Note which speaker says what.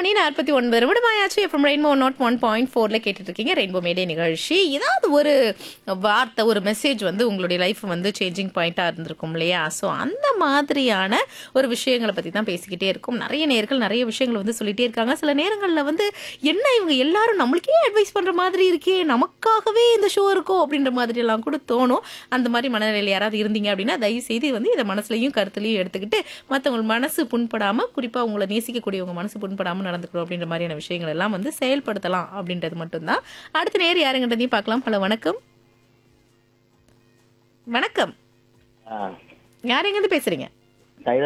Speaker 1: மணி நாற்பத்தி ஒன்பது நிமிடமாயாச்சு எஃப்எம் ரெயின்போ நாட் ஒன் பாயிண்ட் ஃபோரில் கேட்டுட்டு இருக்கீங்க ரெயின்போ மேடே நிகழ்ச்சி ஏதாவது ஒரு வார்த்தை ஒரு மெசேஜ் வந்து உங்களுடைய லைஃப் வந்து சேஞ்சிங் பாயிண்ட்டாக இருந்திருக்கும் இல்லையா ஸோ அந்த மாதிரியான ஒரு விஷயங்களை பற்றி தான் பேசிக்கிட்டே இருக்கும் நிறைய நேர்கள் நிறைய விஷயங்கள் வந்து சொல்லிட்டே இருக்காங்க சில நேரங்களில் வந்து என்ன இவங்க எல்லாரும் நம்மளுக்கே அட்வைஸ் பண்ணுற மாதிரி இருக்கே நமக்காகவே இந்த ஷோ இருக்கும் அப்படின்ற மாதிரி எல்லாம் கூட தோணும் அந்த மாதிரி மனநிலையில் யாராவது இருந்தீங்க அப்படின்னா தயவு செய்து வந்து இதை மனசுலையும் கருத்துலையும் எடுத்துக்கிட்டு மற்றவங்க மனசு புண்படாமல் குறிப்பாக உங்களை நேசிக்கக்கூடியவங்க மனசு புண்படாமல் நடந்துக்கணும் அப்படின்ற மாதிரியான விஷயங்கள் எல்லாம் வந்து செயல்படுத்தலாம் அப்படின்றது மட்டும்தான் அடுத்த நேர் யாருங்கன்றதையும் பார்க்கலாம் ஹலோ வணக்கம் வணக்கம்
Speaker 2: ஆ
Speaker 1: யார் எங்கேருந்து பேசுறீங்க